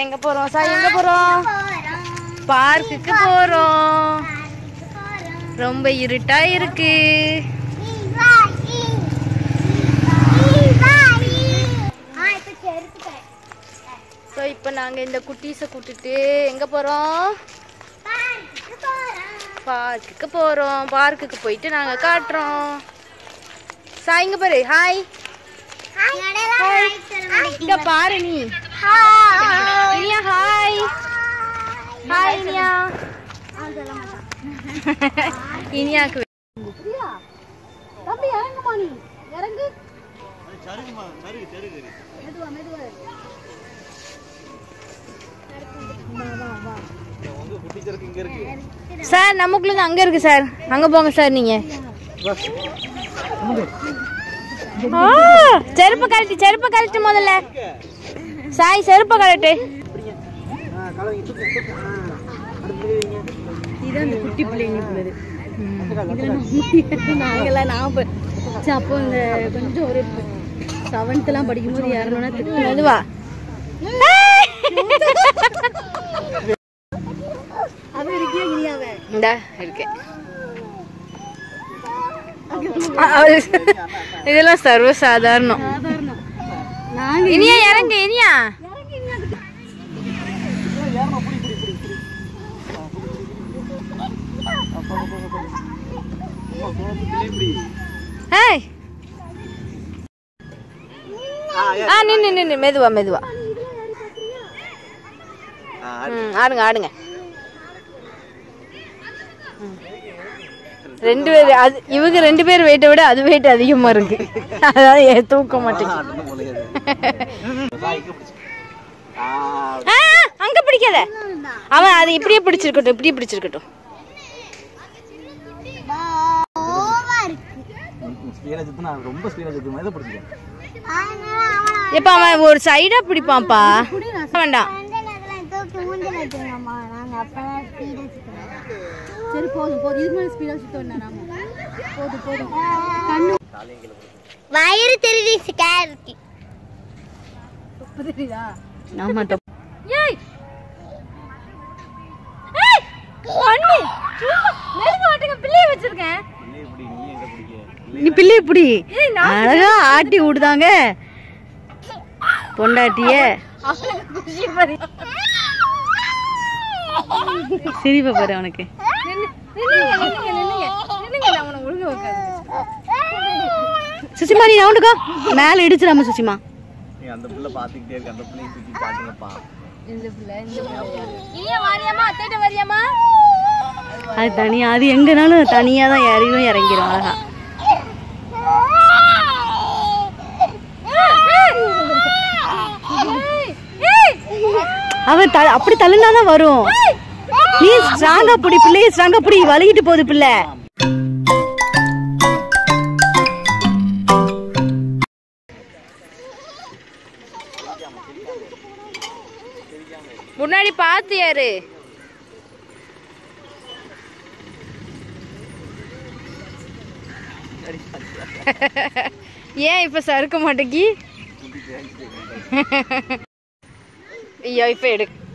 எங்க போறோம் சாய் எங்க போறோம் பார்க்குக்கு போறோம் ரொம்ப இருட்டா இருக்கு ஸோ இப்போ நாங்கள் இந்த குட்டீஸை கூட்டிட்டு எங்கே போகிறோம் பார்க்குக்கு போகிறோம் பார்க்குக்கு போயிட்டு நாங்கள் காட்டுறோம் சாய் இங்கே பாரு ஹாய் இங்க பாரு நீ இனியா ஹாய் ஹாய் இனியா இனியாக்கு தம்பி இறங்குமா நீ இறங்கு சார் நமக்குள்ள அங்க இருக்கு சார் அங்க போங்க சார் நீங்க ஆ, செருப்பு கழட்டு செருப்பு கழட்டு முதல்ல சாய் செருப்பு கழட்டு இதான் அந்த குட்டி பிள்ளைங்க உள்ளது நாங்கெல்லாம் நான் ப- ச்சே, அப்போ இந்த கொஞ்சம் ஒரு செவன்த்லாம் படிக்கும்போது யாருன்னா திட்டு மெதுவா அவன் இருக்கியா இனியாவே இந்த இருக்கு அது- இதெல்லாம் சர்வசாதாரணம் சாதாரணம் நாங்க இனியா இறங்கு இனியா ஏய் ஆ நின்னு நின்னு மெதுவா மெதுவா ம் ஆடுங்க ஆடுங்க ம். ரெண்டு பேர் அது இவங்க ரெண்டு பேர் வெயிட்டை விட அது வெயிட் அதிகமா இருக்கு அதான் ஏ- தூக்க மாட்டேங்குது ஆ, அங்க பிடிக்காத அவன் அது இப்படியே பிடிச்சிருக்கட்டும் இப்படியே பிடிச்சிருக்கட்டும் ஸ்பீடா சுத்தினா ரொம்ப ஸ்பீடா சுத்தும் எதை பிடிச்சிக்க இப்ப அவன் ஒரு சைடா பிடிப்பான்ப்பா வேண்டாம் சரி போதும் போதும் இதுக்கு மேலே ஸ்பீடாக சுத்த வேண்டாம் நாம போதும் போதும் கண்ணு வயிறு தெரியுது கேருக்கு உப்பு தெரியுதா ஆமா தப்பு ஏய் ஏய் பண்ணு சும்மா மெதுவா ஆட்டுங்க பிள்ளைய வச்சிருக்கேன் இப்படி நீ எங்க பிடிக்க நீ பிள்ளை இப்படி ஏய் நான் அழகா ஆட்டி விடுதாங்க பொண்டாட்டிய அவனுக்கு குஷி பாரு சிரிப்பை பாரு அவனுக்கு நின்னு நின்னுங்க நின்னுங்க நின்னுங்க நின்னுங்க நான் உனக்கு ஒழுங்க வைக்காது சுசிமா நீ நவுண்டுக்கோ மேல இடிச்சிடாம சுசிமா நீ அந்த பிள்ளை பாத்துக்கிட்டே இருக்கு அந்த பிள்ளையை தூக்கி காட்டுங்கப்பா இந்த பிள்ளை இந்த பிள்ளை இனியா வாரியாமா அத்தைட்ட வாரியாமா அது தனியா அது எங்கனாலும் தனியா தான் இறங்கிடும் இறங்கிடும் அழகா அவன் த அப்படி தள்ளுனாதான் வரும் நீ ஸ்ட்ராங்கா பிடி பிள்ளைய ஸ்ட்ராங்கா பிடி வலிக்கிட்டு போகுது பிள்ளை முன்னாடி பார்த்து யாரு ஏன் இப்ப சறுக்க மாட்டேங்கி ஐயோ இப்ப எடு